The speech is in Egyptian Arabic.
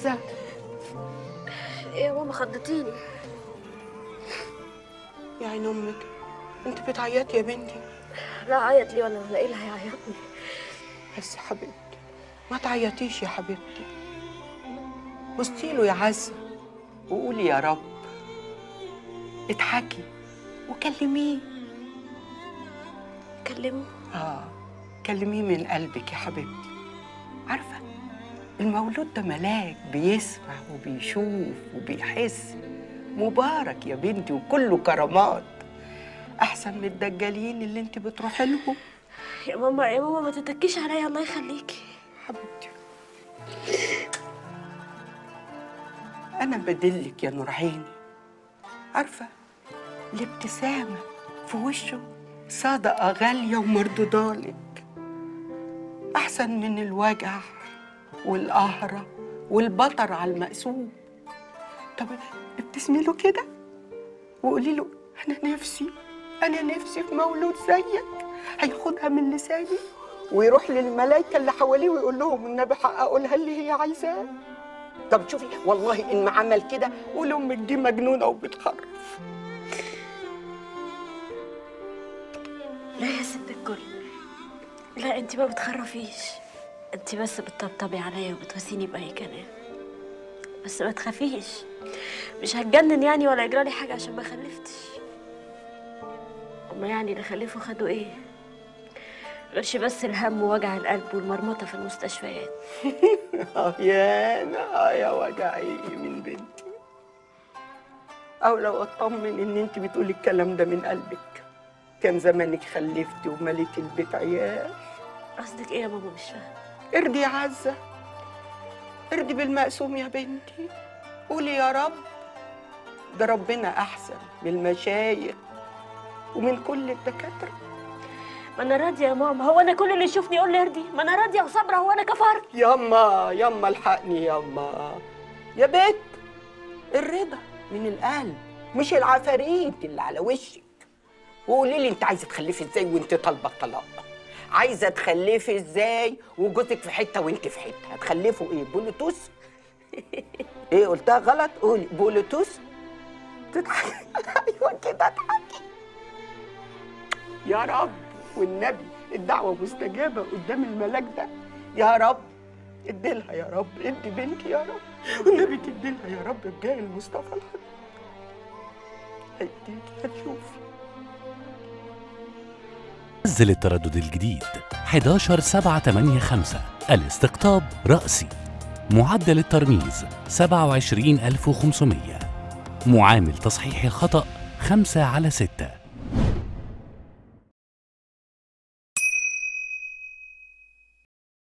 عزة ايه يا ماما خضتيني يا عين أمك أنت بتعيطي يا بنتي لا عيط لي وانا الاقي اللي هيعيطني بس يا حبيبتي ما تعيطيش يا حبيبتي بصي له يا عزة وقولي يا رب اضحكي وكلميه كلمه آه كلميه من قلبك يا حبيبتي عارفة المولود ده ملاك بيسمع وبيشوف وبيحس مبارك يا بنتي وكله كرامات أحسن من الدجالين اللي انت بتروحي لهم يا ماما يا ماما ما تتكيش عليا الله يخليكي حبيبتي أنا بدلك يا نور عيني عارفة الابتسامة في وشه صدقة غالية ومردودالك أحسن من الوجع والقهرة والبطر على المقسوم طب ابتسمي له كده وقولي له أنا نفسي أنا نفسي في مولود زيك هياخدها من لساني ويروح للملايكة اللي حواليه ويقول لهم النبي حققوا لها اللي هي عايزاه طب شوفي والله إن ما عمل كده قول أمك دي مجنونة وبتخرف لا يا ست الكل لا انت ما بتخرفيش انت بس بتطبطبي عليا وبتواسيني باي كلام بس ما تخافيش مش هتجنن يعني ولا يجرالي حاجه عشان ما خلفتش هما يعني اللي خلفوا خدوا ايه غيرش بس الهم ووجع القلب والمرمطه في المستشفيات آه يا أنا آه يا وجعي من بنتي أو لو أطمن إن أنت بتقولي الكلام ده من قلبك كان زمانك خلفتي ومليتي البيت عيال قصدك ايه يا ماما مش فاهمه ارضي يا عزة ارضي بالمقسوم يا بنتي قولي يا رب ده ربنا أحسن من المشايخ ومن كل الدكاترة ما انا راضيه يا ماما هو انا كل اللي يشوفني يقول لي ارضي ما انا راضيه وصابره هو انا كفرت ياما ياما الحقني ياما يا بيت الرضا من القلب مش العفاريت اللي على وشك وقولي لي انت عايزه تخلفي ازاي وانت طالبه الطلاق عايزه تخلفي ازاي وجوزك في حته وانت في حته هتخلفوا ايه بولوتوس ايه قلتها غلط قولي بولوتوس تضحكي ايوه كده اضحكي يا رب والنبي الدعوه مستجابه قدام الملاك ده يا رب اديلها يا رب ادي بنتي يا رب والنبي تديلها يا رب بجاه المصطفى الحبيب هيديكي هتشوفي نزل التردد الجديد 11 7 8 5 الاستقطاب رأسي معدل الترميز 27500 معامل تصحيح الخطأ 5 على 6